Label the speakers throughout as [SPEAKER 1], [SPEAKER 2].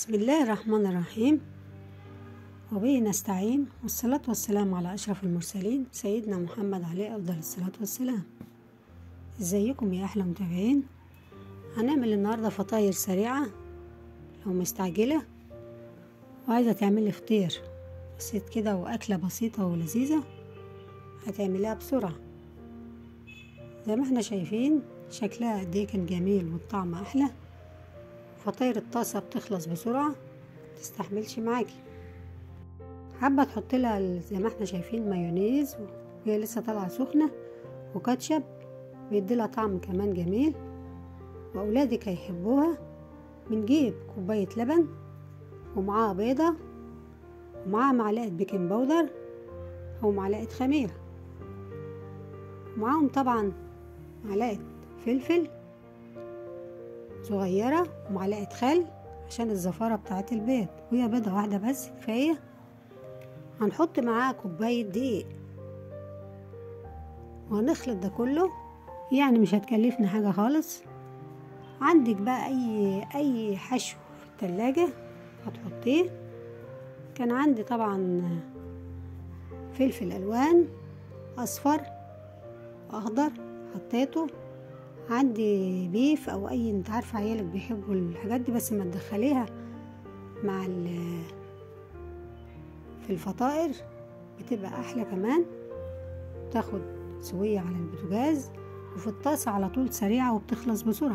[SPEAKER 1] بسم الله الرحمن الرحيم وبه نستعين والصلاة والسلام على أشرف المرسلين سيدنا محمد عليه أفضل الصلاة والسلام ازيكم يا أحلى متابعين هنعمل النهاردة فطاير سريعة لو مستعجلة وعايزة تعملي فطير بسيط كده وأكلة بسيطة ولذيذة هتعمليها بسرعة زي ما احنا شايفين شكلها قد ايه كان جميل والطعم أحلى فطاير الطاسة بتخلص بسرعة متستحملش معاكي حابة تحط لها زي ما احنا شايفين مايونيز وهي لسه طالعة سخنة وكاتشب بيديلها طعم كمان جميل وأولادك هيحبوها بنجيب كوباية لبن ومعاها بيضة ومعاها معلقة بيكنج باودر أو معلقة خميرة ومعاهم طبعا معلقة فلفل صغيرة ومعلقة خل عشان الزفارة بتاعت البيض وهي بيضة واحدة بس كفاية هنحط معاها كوباية دقيق وهنخلط ده كله يعني مش هتكلفنا حاجة خالص عندك بقى أي أي حشو في التلاجة هتحطيه كان عندي طبعا فلفل ألوان أصفر أخضر حطيته عندي بيف او اي انت عارفه عيالك بيحبوا الحاجات دي بس ما تدخليها مع في الفطائر بتبقى احلى كمان تاخد سوية على البوتاجاز وفي الطاسة على طول سريعة وبتخلص بسرعة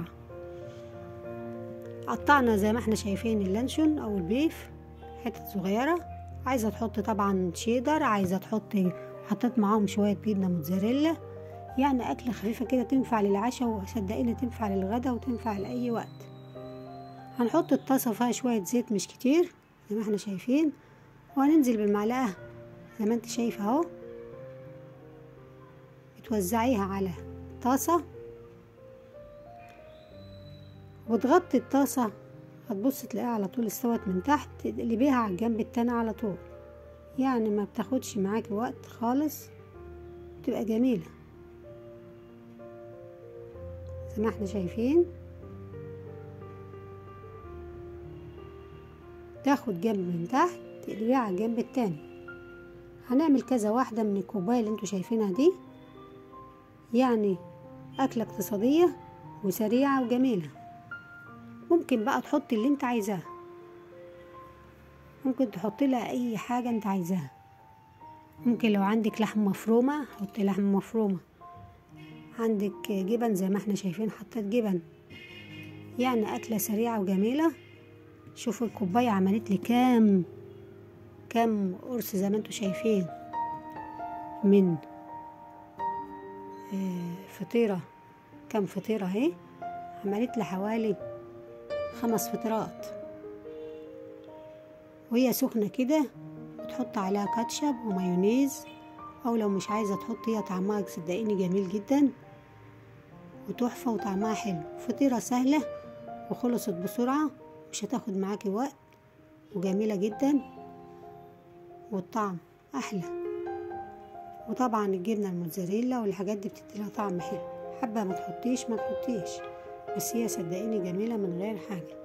[SPEAKER 1] قطعنا زي ما احنا شايفين اللانشون او البيف حتت صغيرة عايزة تحط طبعا شيدر عايزة تحطي حطيت معاهم شوية جبنة موتزاريلا يعني أكلة خفيفة كده تنفع للعشاء وصدقيني تنفع للغدا وتنفع لأي وقت هنحط الطاسة فيها شوية زيت مش كتير زي ما احنا شايفين وهننزل بالمعلقة زي ما انت شايفة اهو بتوزعيها على الطاسة وتغطي الطاسة هتبص تلاقيها على طول استوت من تحت تقلبيها على الجنب التاني على طول يعني ما بتاخدش معاكي وقت خالص تبقى جميله زي ما احنا شايفين تاخد جنب من تحت تقلبيها على الجنب التاني هنعمل كذا واحدة من الكوباية اللي انتوا شايفينها دي يعني أكلة اقتصادية وسريعة وجميلة ممكن بقى تحطي اللي انت عايزاه ممكن تحطي لها أي حاجة انت عايزاها ممكن لو عندك لحم مفرومة حطي لحم مفرومة عندك جبن زي ما احنا شايفين حطيت جبن يعني أكلة سريعة وجميلة شوفوا الكوباية عملت لي كام كام قرص زي ما انتوا شايفين من فطيرة كام فطيرة اهي عملت لي حوالي خمس فطيرات وهي سخنة كده بتحط عليها كاتشب ومايونيز او لو مش عايزة تحطي هي طعمها صدقيني جميل جدا وتحفة وطعمها حلو فطيرة سهلة وخلصت بسرعة مش هتاخد معاكي وقت وجميلة جدا والطعم أحلى وطبعا الجبنة الموتزاريلا والحاجات دي بتديلها طعم حلو حابة ما تحطيش ما تحطيش بس هي صدقيني جميلة من غير حاجة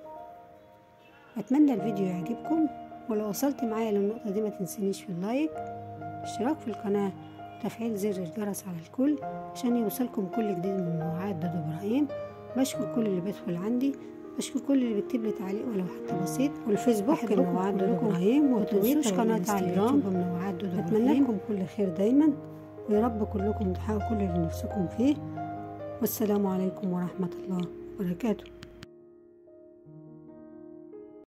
[SPEAKER 1] أتمنى الفيديو يعجبكم ولو وصلت معايا للنقطة دي ما تنسينيش في اللايك اشتراك في القناة وتفعيل زر الجرس على الكل عشان يوصلكم كل جديد من موعات دودو إبراهيم بشكر كل اللي بيدخل عندي بشكر كل اللي بيكتب لي تعليق ولو حتى بسيط والفيسبوك منوعات دودو إبراهيم وتنسوش قناة على اليوتيوب منوعات دودو أتمنى لكم كل خير دايما ويا رب كلكم تحققوا كل اللي نفسكم فيه والسلام عليكم ورحمة الله وبركاته